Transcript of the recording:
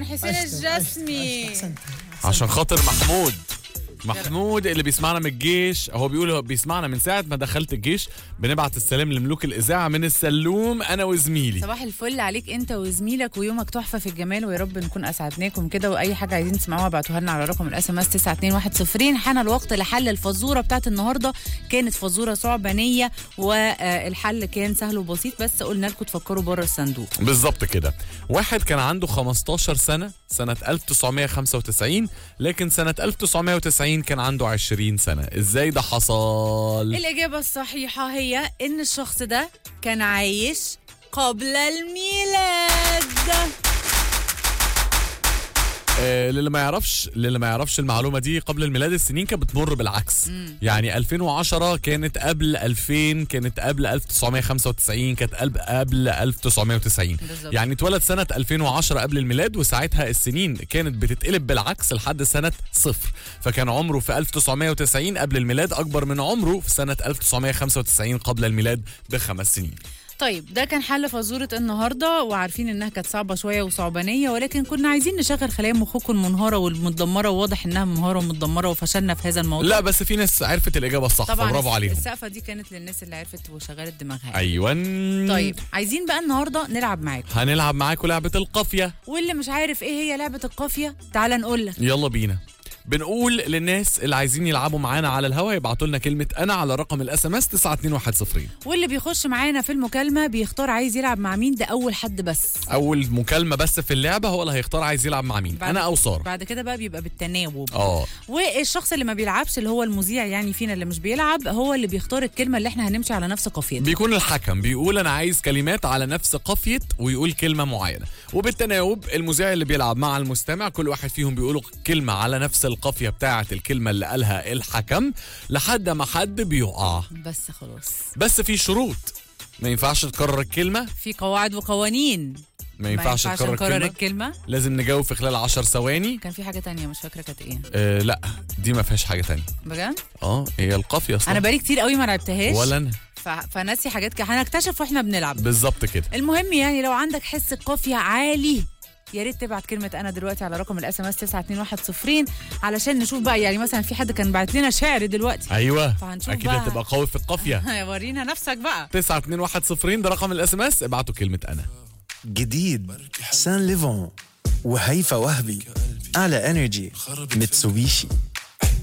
حسين عشت- الجسمي عشت- أحسنت عشان خاطر محمود محمود اللي بيسمعنا من الجيش هو بيقول هو بيسمعنا من ساعة ما دخلت الجيش بنبعت السلام لملوك الإذاعة من السلوم أنا وزميلي صباح الفل عليك انت وزميلك ويومك تحفه في الجمال ويا رب نكون اسعدناكم كده واي حاجه عايزين تسمعوها ابعتوها لنا على رقم الاس ام اس 921 حان الوقت لحل الفزوره بتاعت النهارده كانت فزوره صعبانيه والحل كان سهل وبسيط بس قلنا لكم تفكروا بره الصندوق بالظبط كده واحد كان عنده 15 سنة سنة 1995 لكن سنة 1990 كان عنده 20 سنة ازاي ده حصل الإجابة الصحيحة هي إن الشخص ده كان عايش قبل الميلاد آه للي ما يعرفش للي ما يعرفش المعلومه دي قبل الميلاد السنين كانت بتمر بالعكس يعني 2010 كانت قبل 2000 كانت قبل 1995 كانت قبل قبل 1990 بالظبط. يعني اتولد سنه 2010 قبل الميلاد وساعتها السنين كانت بتتقلب بالعكس لحد سنه صفر فكان عمره في 1990 قبل الميلاد اكبر من عمره في سنه 1995 قبل الميلاد بخمس سنين طيب ده كان حل فزورة النهاردة وعارفين إنها كانت صعبة شوية وصعبانية ولكن كنا عايزين نشغل خلايا مخكم المنهارة والمتدمرة وواضح إنها منهارة ومتدمرة وفشلنا في هذا الموضوع لا بس في ناس عرفت الاجابه الصح طبعا برافو الس- عليهم السقفة دي كانت للناس اللي عرفت وشغلت دماغها ايوه طيب عايزين بقى النهاردة نلعب معاكم هنلعب معاكم لعبه القافيه واللي مش عارف إيه هي لعبة القافية تعال نقول لك يلا بينا بنقول للناس اللي عايزين يلعبوا معانا على الهوا يبعتوا لنا كلمه انا على رقم الاس ام اس 92110 واللي بيخش معانا في المكالمة بيختار عايز يلعب مع مين ده أول حد بس اول مكالمه بس في اللعبه هو اللي هيختار عايز يلعب مع مين بعد- انا او ساره بعد كده بقى بيبقى بالتناوب اه والشخص اللي ما بيلعبش اللي هو المذيع يعني فينا اللي مش بيلعب هو اللي بيختار الكلمه اللي احنا هنمشي على نفس قافيتها بيكون الحكم بيقول انا عايز كلمات على نفس قافيه ويقول كلمه معينه وبالتناوب المذيع اللي بيلعب مع المستمع كل واحد فيهم بيقول كلمه على نفس القافيه بتاعه الكلمه اللي قالها الحكم لحد ما حد بيقع بس خلاص بس في شروط ما ينفعش تكرر الكلمه في قواعد وقوانين ما ينفعش تكرر نكرر الكلمه الكلمه لازم نجاوب في خلال 10 ثواني كان في حاجه تانية مش فاكره كانت ايه آه لا دي ما فيهاش حاجه تانية بجد اه هي القافيه اصلا انا بقالي كتير قوي ما لعبتهاش ولا انا ف... فناسي حاجات كده هنكتشف واحنا بنلعب بالظبط كده المهم يعني لو عندك حس القافيه عالي يا ريت تبعت كلمة أنا دلوقتي على رقم الاس ام اس 92110 علشان نشوف بقى يعني مثلا في حد كان بعت لنا شعر دلوقتي ايوه فهنشوف اكيد بقى. هتبقى قوي في القافيه ورينا نفسك بقى 92110 ده رقم الاس ام اس ابعتوا كلمه انا جديد سان ليفون وهيفا وهبي على انرجي ميتسوبيشي